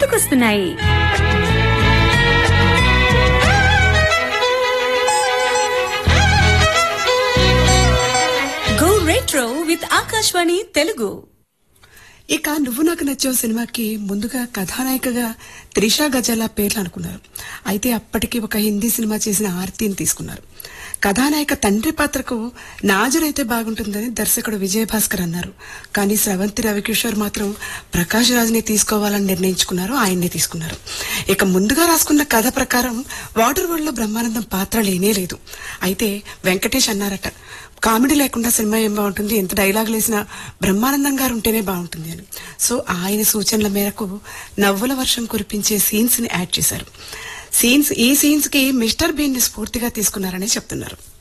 పుట్టుకొస్తున్నాయి go retro with Akashvani Telugu ఇక నువ్వు నాకు నచ్చే సినిమాకి ముందుగా కథానాయికగా త్రిషా గజాల పేర్లు అనుకున్నారు అయితే అప్పటికి ఒక హిందీ సినిమా చేసిన ఆర్తిని తీసుకున్నారు కథానాయిక తండ్రి పాత్రకు నాజరైతే బాగుంటుందని దర్శకుడు విజయభాస్కర్ అన్నారు కానీ స్రవంతి రవికిషోర్ మాత్రం ప్రకాష్ రాజ్ని తీసుకోవాలని నిర్ణయించుకున్నారు ఆయన్నే తీసుకున్నారు ఇక ముందుగా రాసుకున్న కథ ప్రకారం వాటర్ వరల్డ్ లో బ్రహ్మానందం పాత్ర లేనే లేదు అయితే వెంకటేష్ అన్నారట కామెడీ లేకుండా సినిమా ఏం బాగుంటుంది ఎంత డైలాగ్ వేసినా బ్రహ్మానందం గారు ఉంటేనే బాగుంటుంది అని సో ఆయన సూచనల మేరకు నవ్వుల వర్షం కురిపించే సీన్స్ ని యాడ్ చేశారు సీన్స్ ఈ సీన్స్ కి మిస్టర్ బీన్ ని స్ఫూర్తిగా తీసుకున్నారని చెప్తున్నారు